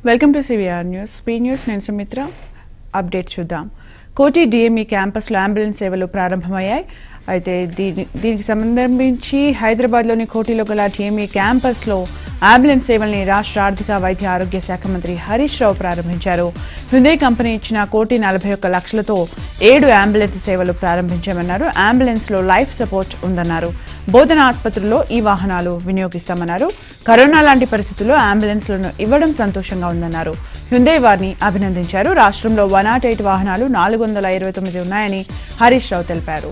welcome to CVR news స్పీ news నేను Sumitra update చూద్దాం కోటి డిఎంఈ క్యాంపస్లో అంబులెన్స్ సేవలు ప్రారంభమయ్యాయి అయితే దీని దీనికి సంబంధించి హైదరాబాద్లోని కోటిలో గల డిఎంఈ క్యాంపస్లో అంబులెన్స్ సేవల్ని రాష్ట్ర ఆర్థిక వైద్య ఆరోగ్య శాఖ మంత్రి హరీష్ రావు ప్రారంభించారు హృదయ కంపెనీ ఇచ్చిన కోటి నలభై ఒక్క లక్షలతో ఏడు అంబులెన్స్ సేవలు ప్రారంభించామన్నారు అంబులెన్స్లో లైఫ్ సపోర్ట్ ఉందన్నారు బోధన ఆసుపత్రుల్లో ఈ వాహనాలు వినియోగిస్తామన్నారు కరోనా లాంటి పరిస్థితుల్లో అంబులెన్స్లను ఇవ్వడం సంతోషంగా ఉందన్నారు హ్యుందే వారిని అభినందించారు రాష్ట్రంలో వన్ నాట్ ఎయిట్ వాహనాలు నాలుగు వందల ఇరవై తొమ్మిది ఉన్నాయని హరీష్ రావు తెలిపారు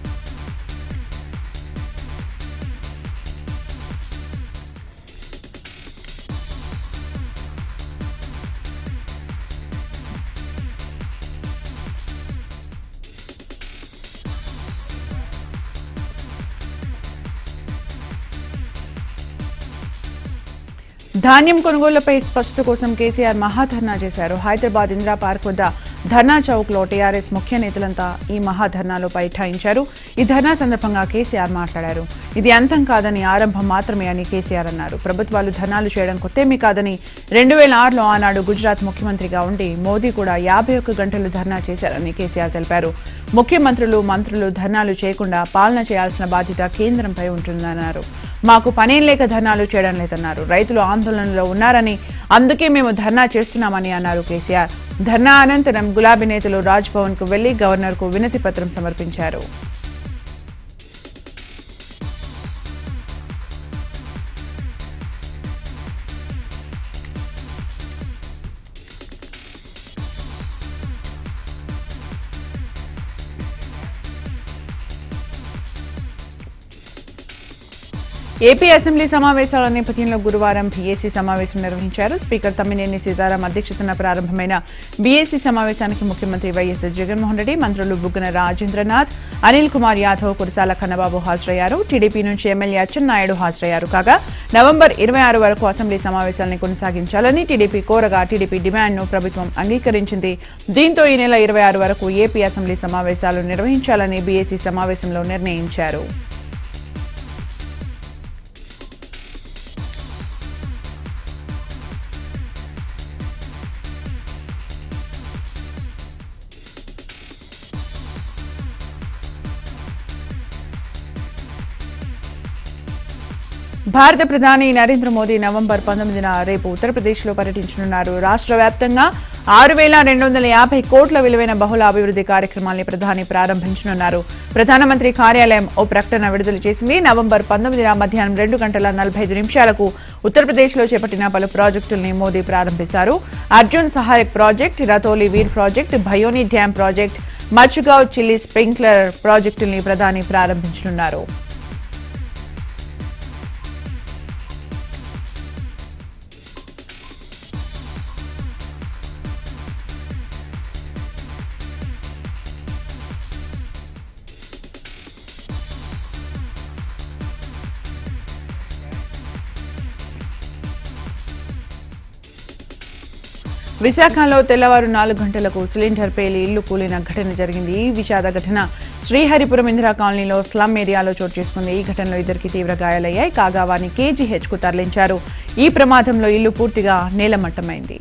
ధాన్యం కొనుగోళ్లపై స్పష్టత కోసం కేసీఆర్ మహాధర్నా చేశారు హైదరాబాద్ ఇందిరా పార్క్ వద్ద ధర్నా చౌక్ లో టీఆర్ఎస్ ముఖ్య నేతలంతా ఈ మహాధర్నాలో బైఠాయించారు ఈ ధర్నా సందర్భంగా కేసీఆర్ మాట్లాడారు ఇది అంతం కాదని ఆరంభం మాత్రమే అని కేసీఆర్ అన్నారు ప్రభుత్వాలు ధర్నాలు చేయడం కొత్తేమీ కాదని రెండు వేల ఆరులో ఆనాడు గుజరాత్ ముఖ్యమంత్రిగా ఉండి మోదీ కూడా యాభై ఒక్క గంటలు ధర్నా చేశారని కేసీఆర్ తెలిపారు ముఖ్యమంత్రులు మంత్రులు ధర్నాలు చేయకుండా పాలన చేయాల్సిన బాధ్యత కేంద్రంపై ఉంటుందన్నారు మాకు పనేం లేక ధర్నాలు చేయడం లేదన్నారు రైతులు ఆందోళనలో ఉన్నారని అందుకే మేము ధర్నా చేస్తున్నామని అన్నారు కేసీఆర్ ధర్నా అనంతరం గులాబీ నేతలు రాజ్ భవన్ కు వెళ్లి గవర్నర్ కు వినతి పత్రం సమర్పించారు ఏపీ అసెంబ్లీ సమావేశాల నేపథ్యంలో గురువారం బీఏసీ సమావేశం నిర్వహించారు స్పీకర్ తమ్మినేని సీతారాం అధ్యక్షతన ప్రారంభమైన బీఏసీ సమావేశానికి ముఖ్యమంత్రి వైఎస్ జగన్మోహన్ రెడ్డి మంత్రులు బుగ్గన రాజేంద్రనాథ్ అనిల్ కుమార్ యాదవ్ కురసాల కన్నబాబు హాజరయ్యారు టీడీపీ నుంచి ఎమ్మెల్యే అచ్చెన్నాయుడు హాజరయ్యారు కాగా నవంబర్ ఇరవై ఆరు వరకు అసెంబ్లీ సమావేశాలను కొనసాగించాలని టీడీపీ కోరగా టీడీపీ డిమాండ్ను ప్రభుత్వం అంగీకరించింది దీంతో ఈ నెల ఇరవై ఆరు వరకు ఏపీ అసెంబ్లీ సమావేశాలు నిర్వహించాలని బీఏసీ సమావేశంలో నిర్ణయించారు భారత ప్రధాని నరేంద్ర మోదీ నవంబర్ పంతొమ్మిదిన రేపు ఉత్తరప్రదేశ్లో పర్యటించనున్నారు రాష్ట్ర వ్యాప్తంగా ఆరు వేల రెండు వందల యాభై కోట్ల విలువైన బహుళ అభివృద్ధి కార్యక్రమాల్ని ప్రధాని ప్రారంభించనున్నారు ప్రధానమంత్రి కార్యాలయం ఓ ప్రకటన విడుదల చేసింది నవంబర్ పంతొమ్మిదిన మధ్యాహ్నం రెండు గంటల నలభై ఐదు నిమిషాలకు ఉత్తరప్రదేశ్లో చేపట్టిన పలు ప్రాజెక్టుల్ని మోదీ ప్రారంభిస్తారు Arjun Sahayak project Ratauli weir project Bhaoni dam project Majhgaon Chilli sprinkler ప్రాజెక్టుల్ని ప్రధాని ప్రారంభించనున్నారు విశాఖలో తెల్లవారు నాలుగు గంటలకు సిలిండర్ పేలి ఇల్లు కూలిన ఘటన జరిగింది ఈ విషాద ఘటన శ్రీహరిపురం ఇందిరా కాలనీలో స్లమ్ ఏరియాలో చోటు చేసుకుంది ఈ ఘటనలో ఇద్దరికి తీవ్ర గాయాలయ్యాయి కాగా వారిని కేజీహెచ్ కు తరలించారు ఈ ప్రమాదంలో ఇల్లు పూర్తిగా నేలమట్టమైంది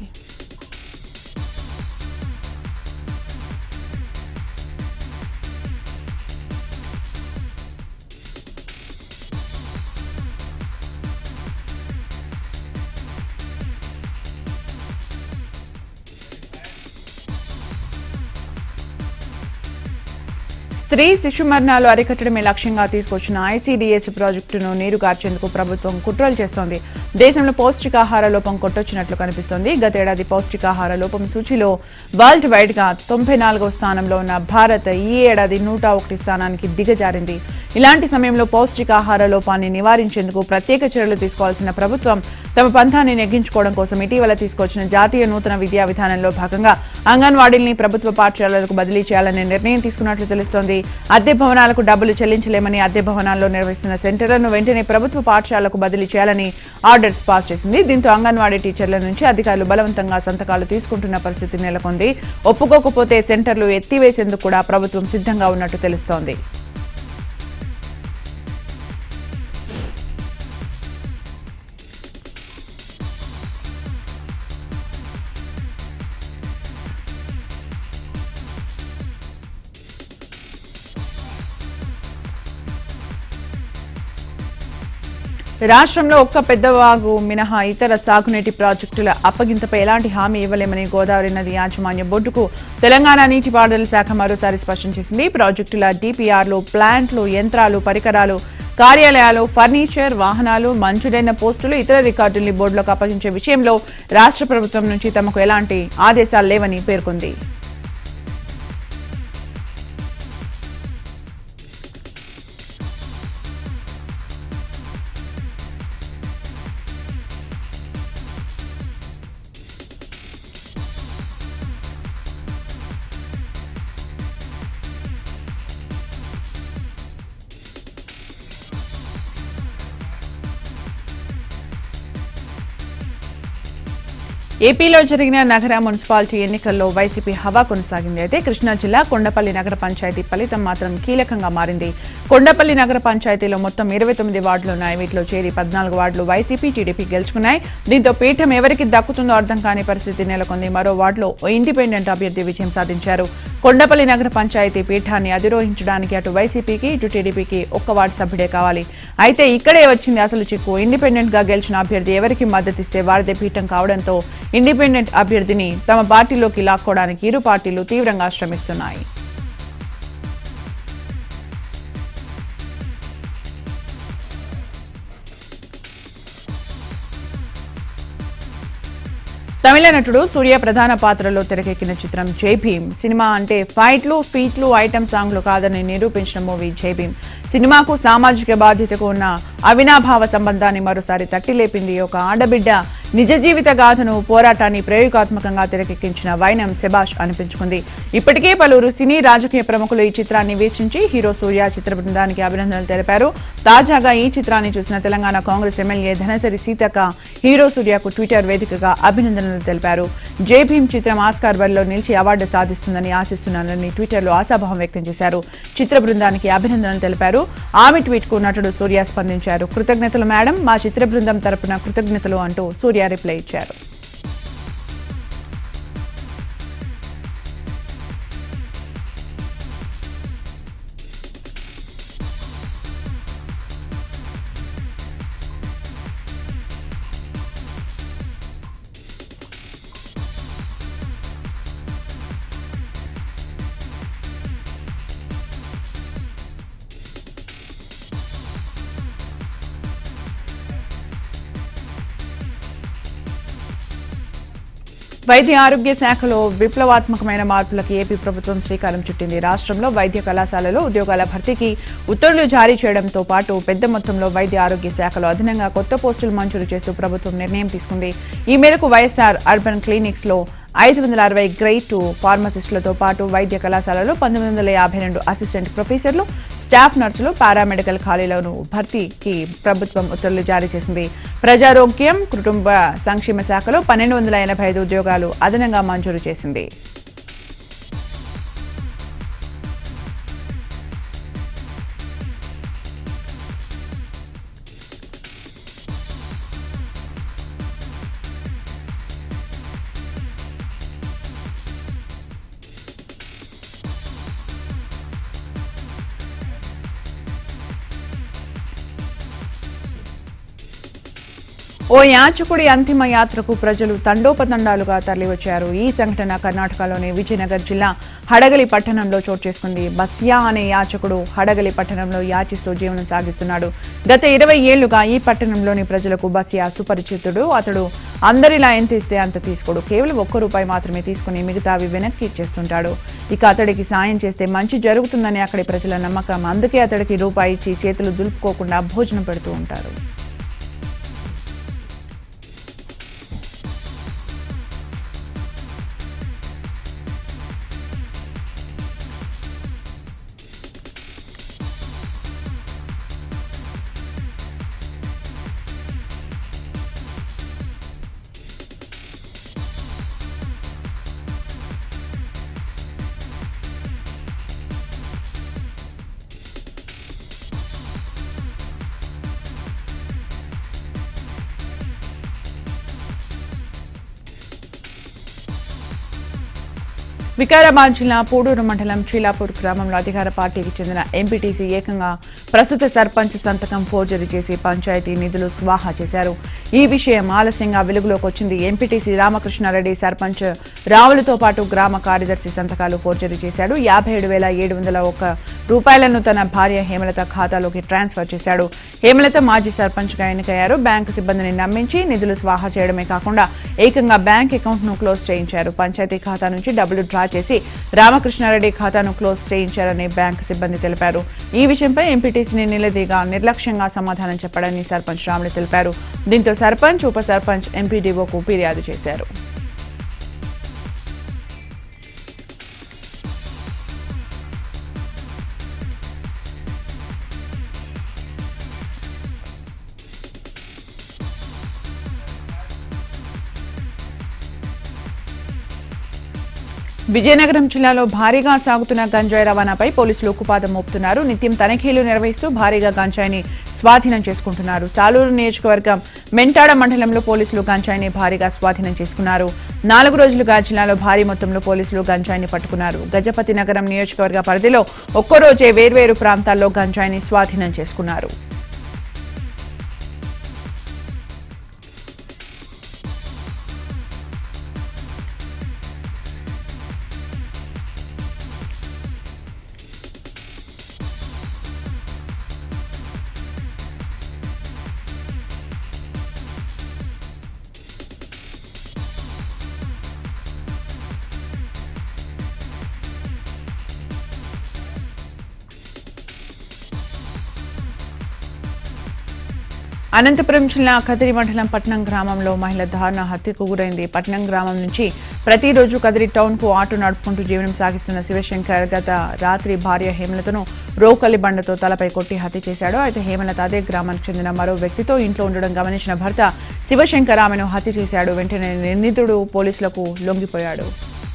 స్త్రీ శిశు మరణాలు అరికట్టడమే లక్ష్యంగా తీసుకొచ్చిన ఐసీడీఎస్ ప్రాజెక్టును నీరు కార్చేందుకు ప్రభుత్వం కుట్రలు చేస్తోంది దేశంలో పౌష్టికాహార లోపం కొట్టొచ్చినట్లు కనిపిస్తోంది గతేడాది పౌష్టికాహార లోపం సూచీలో వరల్డ్ వైడ్ గా తొంభై నాలుగవ స్థానంలో ఉన్న భారత్ ఈ ఏడాది నూట ఒకటి స్థానానికి దిగజారింది ఇలాంటి సమయంలో పౌష్టికాహార లోపాన్ని నివారించేందుకు ప్రత్యేక చర్యలు తీసుకోవాల్సిన ప్రభుత్వం తమ పంథాన్ని నెగ్గించుకోవడం కోసం ఇటీవల తీసుకొచ్చిన జాతీయ నూతన విద్యా విధానంలో భాగంగా అంగన్వాడీల్ని ప్రభుత్వ పాఠశాలలకు బదిలీ చేయాలనే నిర్ణయం తీసుకున్నట్లు తెలుస్తోంది అద్దె భవనాలకు డబ్బులు చెల్లించలేమని అద్దె భవనాల్లో నిర్వహిస్తున్న సెంటర్లను వెంటనే ప్రభుత్వ పాఠశాలకు బదిలీ చేయాలని ఆర్డర్స్ పాస్ చేసింది దీంతో అంగన్వాడీ టీచర్ల నుంచి అధికారులు బలవంతంగా సంతకాలు తీసుకుంటున్న పరిస్థితి నెలకొంది ఒప్పుకోకపోతే సెంటర్లు ఎత్తివేసేందుకు కూడా ప్రభుత్వం సిద్ధంగా ఉన్నట్టు తెలుస్తోంది రాష్ట్రంలో ఒక్క పెద్దవాగు మినహా ఇతర సాగునీటి ప్రాజెక్టుల అప్పగింతపై ఎలాంటి హామీ ఇవ్వలేమని గోదావరి నది యాజమాన్య బోర్డుకు తెలంగాణ నీటిపారుదల శాఖ మరోసారి స్పష్టం చేసింది ప్రాజెక్టుల డిపిఆర్లు ప్లాంట్లు యంత్రాలు పరికరాలు కార్యాలయాలు ఫర్నిచర్ వాహనాలు మంజూరైన పోస్టులు ఇతర రికార్డుల్ని బోర్డులకు అప్పగించే విషయంలో రాష్ట్ర ప్రభుత్వం నుంచి తమకు ఎలాంటి ఆదేశాలు లేవని పేర్కొంది ఏపీలో జరిగిన నగర మున్సిపాలిటీ ఎన్నికల్లో వైసీపీ హవా కొనసాగింది అయితే కృష్ణా జిల్లా కొండపల్లి నగర పంచాయతీ ఫలితం మాత్రం కీలకంగా మారింది కొండపల్లి నగర పంచాయతీలో మొత్తం ఇరవై తొమ్మిది వార్డులు ఉన్నాయి వీటిలో చేరి పద్నాలుగు వార్డులు వైసీపీ టీడీపీ గెలుచుకున్నాయి దీంతో పీఠం ఎవరికి దక్కుతుందో అర్థం కాని పరిస్థితి నెలకొంది మరో వార్డులో ఓ ఇండిపెండెంట్ అభ్యర్థి విజయం సాధించారు కొండపల్లి నగర పంచాయతీ పీఠాన్ని అధిరోహించడానికి అటు వైసీపీకి ఇటు టీడీపీకి ఒక్క వార్డు సభ్యుడే కావాలి అయితే ఇక్కడే వచ్చింది అసలు చిక్కు ఇండిపెండెంట్ గా గెలిచిన అభ్యర్థి ఎవరికి మద్దతిస్తే వారిదే పీఠం కావడంతో ఇండిపెండెంట్ అభ్యర్థిని తమ పార్టీలోకి లాక్కోవడానికి ఇరు పార్టీలు తీవ్రంగా శ్రమిస్తున్నాయి తమిళ నటుడు సూర్య ప్రధాన పాత్రలో తెరకెక్కిన చిత్రం జై భీమ్ సినిమా అంటే ఫైట్లు ఫీట్లు ఐటమ్ సాంగ్లు కాదని నిరూపించిన మూవీ జై భీమ్ సినిమాకు సామాజిక బాధ్యతకు ఉన్న అవినాభావ సంబంధాన్ని మరోసారి తట్టిలేపింది ఒక ఆడబిడ్డ నిజ జీవిత గాథను పోరాటాన్ని ప్రయోగాత్మకంగా తెరకెక్కించిన వైనం శబాష్ అనిపించుకుంది ఇప్పటికే పలువురు సినీ రాజకీయ ప్రముఖులు ఈ చిత్రాన్ని వీక్షించి హీరో సూర్య చిత్ర బృందానికి అభినందనలు తెలిపారు తాజాగా ఈ చిత్రాన్ని చూసిన తెలంగాణ కాంగ్రెస్ ఎమ్మెల్యే ధనసరి సీతక్క హీరో సూర్యకు ట్విట్టర్ వేదికగా అభినందనలు తెలిపారు జై భీమ్ చిత్రం ఆస్కార్ బరిలో నిలిచి అవార్డు సాధిస్తుందని ఆశిస్తున్నానని ట్విట్టర్లో ఆశాభావం వ్యక్తం చేశారు చిత్ర బృందానికి అభినందనలు తెలిపారు ఆమె ట్వీట్ కు నటుడు సూర్య స్పందించారు కృతజ్ఞతలు మేడం మా చిత్ర బృందం తరపున కృతజ్ఞతలు అంటూ సూర్య రిప్లై ఇచ్చారు వైద్య ఆరోగ్య శాఖలో విప్లవాత్మకమైన మార్పులకు ఏపీ ప్రభుత్వం శ్రీకారం చుట్టింది రాష్ట్రంలో వైద్య కళాశాలలో ఉద్యోగాల భర్తీకి ఉత్తర్వులు జారీ చేయడంతో పాటు పెద్ద మొత్తంలో వైద్య ఆరోగ్య శాఖలో అదనంగా కొత్త పోస్టులు మంజూరు చేస్తూ ప్రభుత్వం నిర్ణయం తీసుకుంది ఈ మేరకు వైఎస్ఆర్ అర్బన్ క్లినిక్స్ లో ఐదు వందల అరవై గ్రేడ్ టూ ఫార్మసిస్టులతో పాటు వైద్య కళాశాలలో పంతొమ్మిది వందల యాభై రెండు అసిస్టెంట్ ప్రొఫెసర్లు స్టాఫ్ నర్సులు పారామెడికల్ ఖాళీలను భర్తీకి ప్రభుత్వం ఉత్తర్వులు జారీ చేసింది ప్రజారోగ్యం కుటుంబ సంక్షేమ శాఖలో పన్నెండు వందల ఎనభై ఐదు ఉద్యోగాలు అదనంగా మంజూరు చేసింది ఓ యాచకుడి అంతిమ యాత్రకు ప్రజలు తండోపతండాలుగా తరలివచ్చారు ఈ సంఘటన కర్ణాటకలోని విజయనగర్ జిల్లా హడగలి పట్టణంలో చోటు చేసుకుంది బస్యా అనే యాచకుడు హడగలి పట్టణంలో యాచిస్తూ జీవనం సాగిస్తున్నాడు గత ఇరవై ఏళ్లుగా ఈ పట్టణంలోని ప్రజలకు బస్యా సుపరిచితుడు అతడు అందరిలా ఎంత ఇస్తే అంత తీసుకోడు కేవలం ఒక్క రూపాయి మాత్రమే తీసుకుని మిగతావి వెనక్కి ఇచ్చేస్తుంటాడు ఇక అతడికి సాయం చేస్తే మంచి జరుగుతుందని అక్కడి ప్రజల నమ్మకం అందుకే అతడికి రూపాయి ఇచ్చి చేతులు దులుపుకోకుండా భోజనం పెడుతూ ఉంటారు వికారాబాద్ జిల్లా పూడూరు మండలం చీలాపూర్ గ్రామంలో అధికార పార్టీకి చెందిన ఎంపీటీసీ ఏకంగా ప్రస్తుత సర్పంచ్ సంతకం ఫోర్జరీ చేసి పంచాయతీ నిధులు స్వాహా చేశారు ఈ విషయం ఆలస్యంగా వెలుగులోకి వచ్చింది ఎంపీటీసీ రామకృష్ణారెడ్డి సర్పంచ్ రావులతో పాటు గ్రామ కార్యదర్శి సంతకాలు ఫోర్జరీ చేశాడు యాభై ఏడు వేల ఏడు వందల ఒక్క రూపాయలను తన భార్య హేమలత ఖాతాలోకి ట్రాన్స్ఫర్ చేశాడు హేమలత మాజీ సర్పంచ్గా ఎన్నికయ్యారు బ్యాంకు సిబ్బందిని నమ్మించి నిధులు స్వాహా చేయడమే కాకుండా ఏకంగా బ్యాంక్ అకౌంట్ను క్లోజ్ చేయించారు పంచాయతీ ఖాతా నుంచి డబ్బులు డ్రా చేసి రామకృష్ణారెడ్డి ఖాతాను క్లోజ్ చేయించారని బ్యాంకు సిబ్బంది తెలిపారు ఈ విషయంపై ఎంపీటీసీని నిలదీగా నిర్లక్ష్యంగా సమాధానం చెప్పాడని సర్పంచ్ రాములు తెలిపారు దీంతో సర్పంచ్ ఉప సర్పంచ్ ఎంపీడీఓకు ఫిర్యాదు చేశారు విజయనగరం జిల్లాలో భారీగా సాగుతున్న గంజాయి రవాణాపై పోలీసులు ఉక్కుపాదం మోపుతున్నారు నిత్యం తనిఖీలు నిర్వహిస్తూ భారీగా గంజాయిని స్వాధీనం చేసుకుంటున్నారు సాలూరు నియోజకవర్గం మెంటాడ మండలంలో పోలీసులు గంజాయిని భారీగా స్వాధీనం చేసుకున్నారు నాలుగు రోజులుగా జిల్లాలో భారీ మొత్తంలో పోలీసులు గంజాయిని పట్టుకున్నారు గజపతి నగరం నియోజకవర్గ పరిధిలో ఒక్కో రోజే వేర్వేరు ప్రాంతాల్లో గంజాయిని స్వాధీనం చేసుకున్నారు అనంతపురం జిల్లా కదిరి మండలం పట్నం గ్రామంలో మహిళ దారుణ హత్యకు గురైంది పట్నం గ్రామం నుంచి ప్రతిరోజు కదిరి టౌన్ కు ఆటో నడుపుకుంటూ జీవనం సాగిస్తున్న శివశంకర్ గత రాత్రి భార్య హేమలతను రోకలి బండతో తలపై కొట్టి హత్య చేశాడు అయితే హేమలత అదే గ్రామానికి చెందిన మరో వ్యక్తితో ఇంట్లో ఉండడం గమనించిన భర్త శివశంకర్ ఆమెను హత్య చేశాడు వెంటనే నిందితుడు పోలీసులకు లొంగిపోయాడు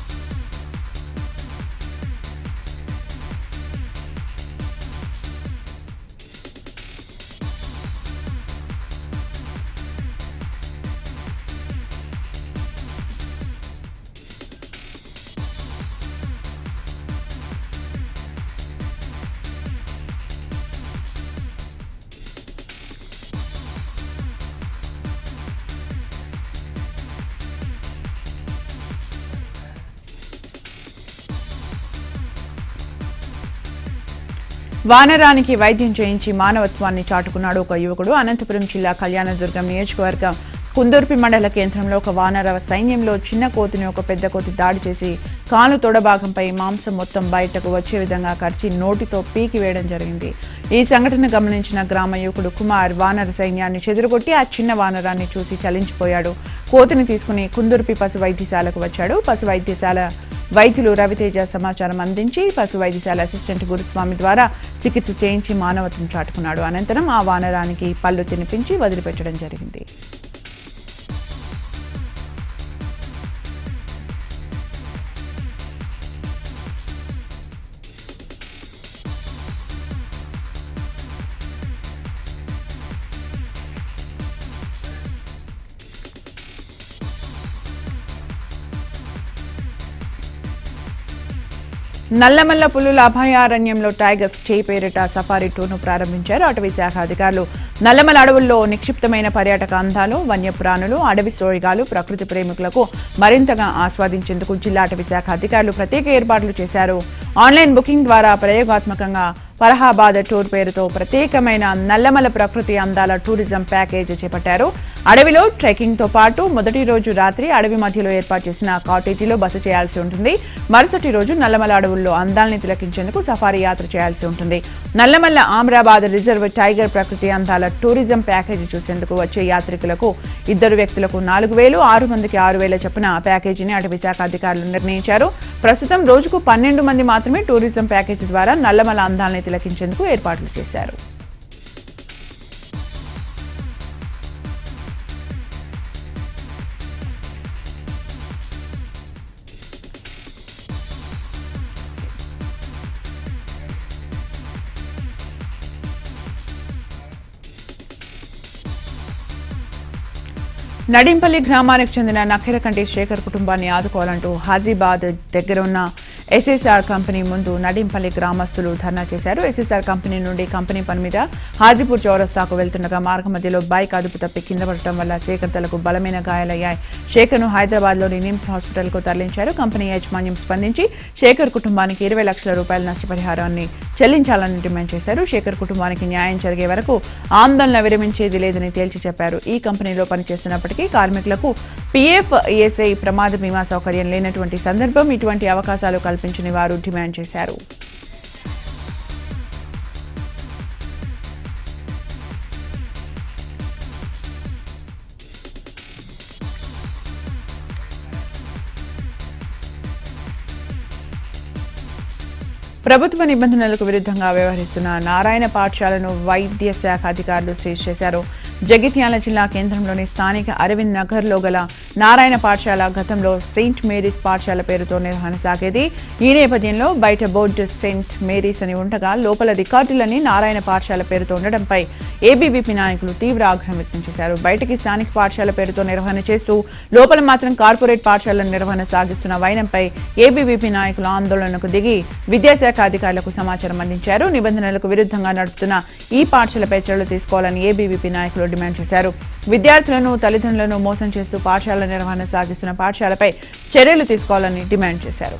వానరానికి వైద్యం చేయించి మానవత్వాన్ని చాటుకున్నాడు ఒక యువకుడు అనంతపురం జిల్లా కళ్యాణదుర్గం నియోజకవర్గం కుందూర్పి మండల కేంద్రంలో ఒక వానర సైన్యంలో చిన్న కోతిని ఒక పెద్ద కోతి దాడి చేసి కాలు తొడభాగంపై మాంసం మొత్తం బయటకు వచ్చే విధంగా కరిచి నోటితో పీకి వేయడం జరిగింది ఈ సంఘటన గమనించిన గ్రామ యువకుడు కుమార్ వానర సైన్యాన్ని చెదరగొట్టి ఆ చిన్న వానరాన్ని చూసి చలించిపోయాడు కోతిని తీసుకుని కుందుర్పి పశు వైద్యశాలకు వచ్చాడు పశు వైద్యశాల వైద్యులు రవితేజ సమాచారం అందించి పశు వైద్యశాల అసిస్టెంట్ గురుస్వామి ద్వారా చికిత్స చేయించి మానవత్వం చాటుకున్నాడు అనంతరం ఆ వానరానికి పళ్ళు తినిపించి వదిలిపెట్టడం జరిగింది నల్లమల్ల పులుల అభయారణ్యంలో టైగర్స్ చే పేరిట సఫారీ టూర్ను ప్రారంభించారు అటవీ శాఖ అధికారులు నల్లమల అడవుల్లో నిక్షిప్తమైన పర్యాటక అందాలు వన్యప్రాణులు అడవి సోయగాలు ప్రకృతి ప్రేమికులకు మరింతగా ఆస్వాదించేందుకు జిల్లా అటవీ శాఖ అధికారులు ప్రత్యేక ఏర్పాట్లు చేశారు ఆన్లైన్ బుకింగ్ ద్వారా ప్రయోగాత్మకంగా ఫరహాబాద్ టూర్ పేరుతో ప్రత్యేకమైన నల్లమల ప్రకృతి అందాల టూరిజం ప్యాకేజ్ చేపట్టారు అడవిలో ట్రెక్కింగ్ తో పాటు మొదటి రోజు రాత్రి అడవి మధ్యలో ఏర్పాటు చేసిన కాటేజీలో బస చేయాల్సి ఉంటుంది మరుసటి రోజు నల్లమల అడవుల్లో అందాల్ని తిలకించేందుకు సఫారీ యాత్ర చేయాల్సి ఉంటుంది నల్లమల్ల ఆమ్రాబాద్ రిజర్వ్ టైగర్ ప్రకృతి అందాల టూరిజం ప్యాకేజీ చూసేందుకు వచ్చే యాత్రికులకు ఇద్దరు వ్యక్తులకు నాలుగు వేలు ఆరు మందికి ఆరు వేల చొప్పున ప్యాకేజీని అటవీ శాఖ అధికారులు నిర్ణయించారు ప్రస్తుతం రోజుకు పన్నెండు మంది మాత్రమే టూరిజం ప్యాకేజీ ద్వారా నల్లమల అందాల్ని తిలకించేందుకు ఏర్పాట్లు చేశారు నడింపల్లి గ్రామానికి చెందిన నక్కిరకంటి శేఖర్ కుటుంబాన్ని ఆదుకోవాలంటూ హాజీబాద్ దగ్గర ఉన్న ఎస్ఎస్ఆర్ కంపెనీ ముందు నడింపల్లి గ్రామస్తులు ధర్నా చేశారు ఎస్ఎస్ఆర్ కంపెనీ నుండి కంపెనీ పని మీద హాజీపూర్ చౌరస్తాకు వెళ్తుండగా మార్గ మధ్యలో బైక్ అదుపు తప్పి కింద పడటం వల్ల శేఖర్ తలకు బలమైన గాయాలయ్యాయి శేఖర్ను హైదరాబాద్లోని నిమ్స్ హాస్పిటల్కు తరలించారు కంపెనీ యాజమాన్యం స్పందించి శేఖర్ కుటుంబానికి ఇరవై లక్షల రూపాయల నష్టపరిహారాన్ని చెల్లించాలని డిమాండ్ చేశారు శేఖర్ కుటుంబానికి న్యాయం జరిగే వరకు ఆందోళన విరమించేది లేదని తేల్చి చెప్పారు ఈ కంపెనీలో పనిచేస్తున్నప్పటికీ కార్మికులకు పీఎఫ్ ఈఎస్ఐ ప్రమాద బీమా సౌకర్యం లేనటువంటి సందర్భం ఇటువంటి అవకాశాలు కల్పించని వారు డిమాండ్ చేశారు ప్రభుత్వ నిబంధనలకు విరుద్ధంగా వ్యవహరిస్తున్న నారాయణ పాఠశాలను వైద్య శాఖ అధికారులు సీజ్ చేశారు జగిత్యాల జిల్లా కేంద్రంలోని స్థానిక అరవింద్ నగర్లో గల నారాయణ పాఠశాల గతంలో సెయింట్ మేరీస్ పాఠశాల పేరుతో నిర్వహణ సాగేది ఈ నేపథ్యంలో బయట బోర్డు సెయింట్ మేరీస్ అని ఉండగా లోపల రికార్డులని నారాయణ పాఠశాల పేరుతో ఉండడంపై ఏబీవీపీ నాయకులు తీవ్ర ఆగ్రహం వ్యక్తం చేశారు బయటకి స్థానిక పాఠశాల పేరుతో నిర్వహణ చేస్తూ లోపల మాత్రం కార్పొరేట్ పాఠశాల నిర్వహణ సాగిస్తున్న వైనంపై ఏబీవీపీ నాయకులు ఆందోళనకు దిగి విద్యాశాఖ అధికారులకు సమాచారం అందించారు నిబంధనలకు విరుద్ధంగా నడుపుతున్న ఈ పాఠశాలపై చర్యలు తీసుకోవాలని ఏబీవీపీ నాయకులు డిమాండ్ చేశారు విద్యార్థులను తల్లిదండ్రులను మోసం చేస్తూ పాఠశాల నిర్వహణ సాగిస్తున్న పాఠశాలపై చర్యలు తీసుకోవాలని డిమాండ్ చేశారు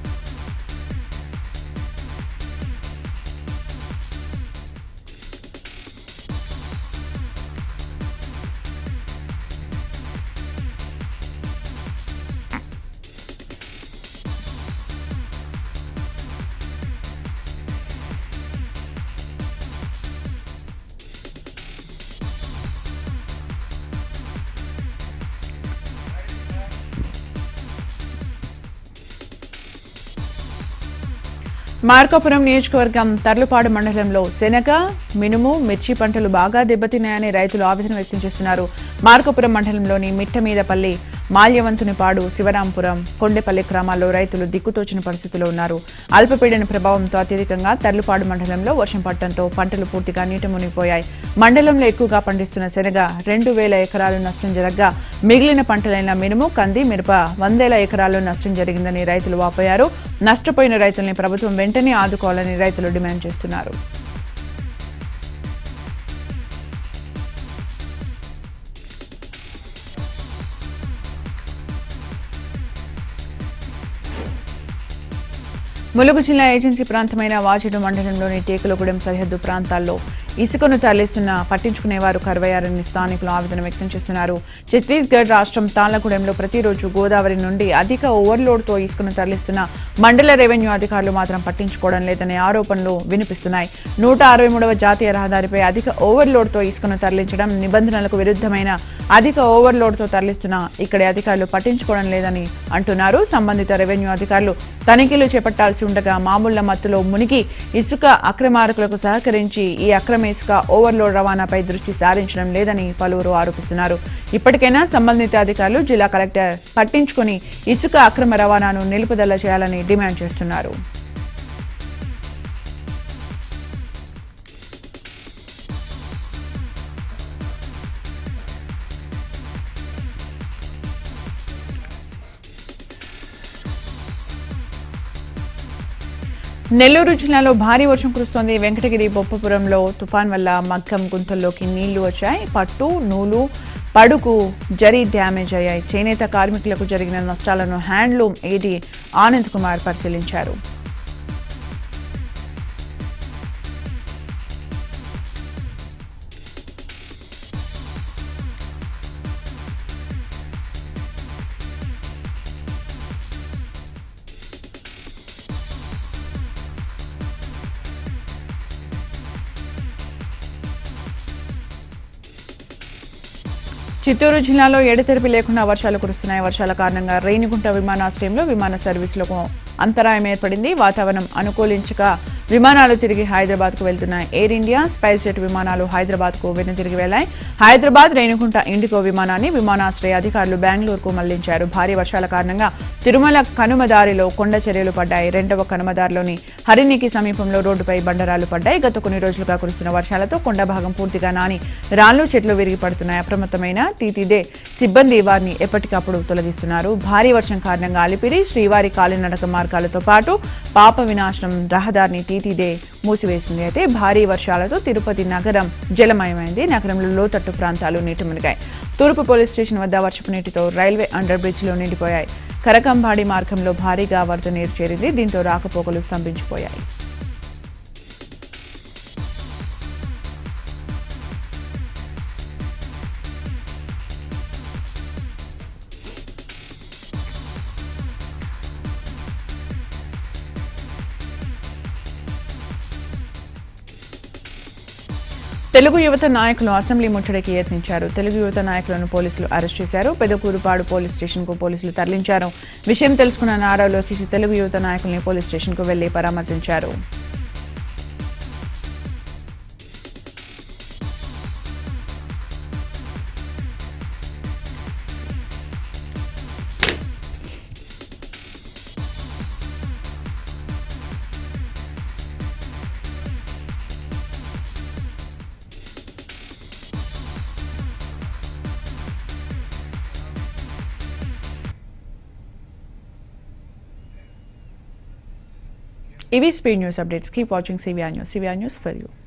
మార్కాపురం నియోజకవర్గం తర్లుపాడు మండలంలో శనగ మినుము మిర్చి పంటలు బాగా దెబ్బతిన్నాయని రైతులు ఆవేదన వ్యక్తం చేస్తున్నారు మార్కాపురం మండలంలోని మిట్టమీదపల్లి మాల్యవంతునిపాడు శివరాంపురం కొండెపల్లి గ్రామాల్లో రైతులు దిక్కుతోచిన పరిస్థితిలో ఉన్నారు అల్పపీడన ప్రభావంతో అత్యధికంగా తర్లుపాడు మండలంలో వర్షం పడటంతో పంటలు పూర్తిగా నీట మునిగిపోయాయి మండలంలో ఎక్కువగా పండిస్తున్న శనగ రెండు వేల ఎకరాలు నష్టం జరగగా మిగిలిన పంటలైన మినుము కంది మిరప వందేల ఎకరాలు నష్టం జరిగిందని రైతులు వాపోయారు నష్టపోయిన రైతుల్ని ప్రభుత్వం వెంటనే ఆదుకోవాలని రైతులు డిమాండ్ చేస్తున్నారు ములుగు జిల్లా ఏజెన్సీ ప్రాంతమైన వాజేడు మండలంలోని టేకులగూడెం సరిహద్దు ప్రాంతాల్లో ఇసుకను తరలిస్తున్న పట్టించుకునేవారు కరువయ్యారని స్థానికులు ఆవేదన వ్యక్తం చేస్తున్నారు ఛత్తీస్గఢ్ రాష్ట్రం తాళ్లగూడెంలో ప్రతిరోజు గోదావరి నుండి అధిక ఓవర్లోడ్తో ఇసుకను తరలిస్తున్న మండల రెవెన్యూ అధికారులు మాత్రం పట్టించుకోవడం లేదనే ఆరోపణలు వినిపిస్తున్నాయి నూట అరవై మూడవ జాతీయ రహదారిపై అధిక ఓవర్లోడ్తో ఇసుకను తరలించడం నిబంధనలకు విరుద్ధమైన అధిక ఓవర్లోడ్తో తరలిస్తున్న ఇక్కడి అధికారులు పట్టించుకోవడం లేదని అంటున్నారు సంబంధిత రెవెన్యూ అధికారులు తనిఖీలు చేపట్టాల్సి ఉండగా మామూళ్ల మత్తులో మునిగి ఇసుక అక్రమార్కులకు సహకరించి ఈ అక్రమ ఇసుక ఓవర్లోడ్ రవాణాపై దృష్టి సారించడం లేదని పలువురు ఆరోపిస్తున్నారు ఇప్పటికైనా సంబంధిత అధికారులు జిల్లా కలెక్టర్ పట్టించుకుని ఇసుక అక్రమ రవాణాను నిలుపుదల చేయాలని డిమాండ్ చేస్తున్నారు నెల్లూరు జిల్లాలో భారీ వర్షం కురుస్తోంది వెంకటగిరి బొప్పపురంలో తుఫాన్ వల్ల మగ్గం గుంతల్లోకి నీళ్లు వచ్చాయి పట్టు నూలు పడుకు జరీ డ్యామేజ్ అయ్యాయి చేనేత కార్మికులకు జరిగిన నష్టాలను హ్యాండ్లూమ్ ఏడీ ఆనంద్ కుమార్ పరిశీలించారు చిత్తూరు జిల్లాలో ఎడతెరిపి లేకుండా వర్షాలు కురుస్తున్నాయి వర్షాల కారణంగా రేణిగుంట విమానాశ్రయంలో విమాన సర్వీసులకు అంతరాయం ఏర్పడింది వాతావరణం అనుకూలించక విమానాలు తిరిగి హైదరాబాద్కు వెళ్తున్నాయి ఎయిర్ ఇండియా స్పైస్ జెట్ విమానాలు హైదరాబాద్కు వెనుతిరిగి వెళ్లాయి హైదరాబాద్ రేణిగుంట ఇండిగో విమానాన్ని విమానాశ్రయ అధికారులు బెంగళూరుకు మళ్లించారు భారీ వర్షాల కారణంగా తిరుమల కనుమ దారిలో కొండ చర్యలు పడ్డాయి రెండవ కనుమ దారిలోని హరినికి సమీపంలో రోడ్డుపై బండరాలు పడ్డాయి గత కొన్ని రోజులుగా కురుస్తున్న వర్షాలతో కొండ భాగం పూర్తిగా నాని రాళ్లు చెట్లు విరిగి పడుతున్నాయి అప్రమత్తమైన తీతిదే సిబ్బంది వారిని ఎప్పటికప్పుడు తొలగిస్తున్నారు భారీ వర్షం కారణంగా అలిపిరి శ్రీవారి కాలినడక మార్గం మార్గాలతో పాటు పాప వినాశనం రహదారిని తీతిదే మూసివేసింది అయితే భారీ వర్షాలతో తిరుపతి నగరం జలమయమైంది నగరంలో లోతట్టు ప్రాంతాలు నీటి మునిగాయి తూర్పు పోలీస్ స్టేషన్ వద్ద వర్షపు నీటితో రైల్వే అండర్ బ్రిడ్జ్లో నిండిపోయాయి కరకంబాడి మార్గంలో భారీగా వరద నీరు చేరింది దీంతో రాకపోకలు స్తంభించిపోయాయి తెలుగు యువత నాయకులు అసెంబ్లీ ముట్టడికి యత్నించారు తెలుగు యువత నాయకులను పోలీసులు అరెస్ట్ చేశారు పెదకూరుపాడు పోలీస్ స్టేషన్ కు పోలీసులు తరలించారు విషయం తెలుసుకున్న నారా లోకేష్ తెలుగు యువత నాయకుల్ని పోలీస్ స్టేషన్ కు వెళ్లి పరామర్శించారు ఇవి speed news updates keep watching CVR news CVR news for you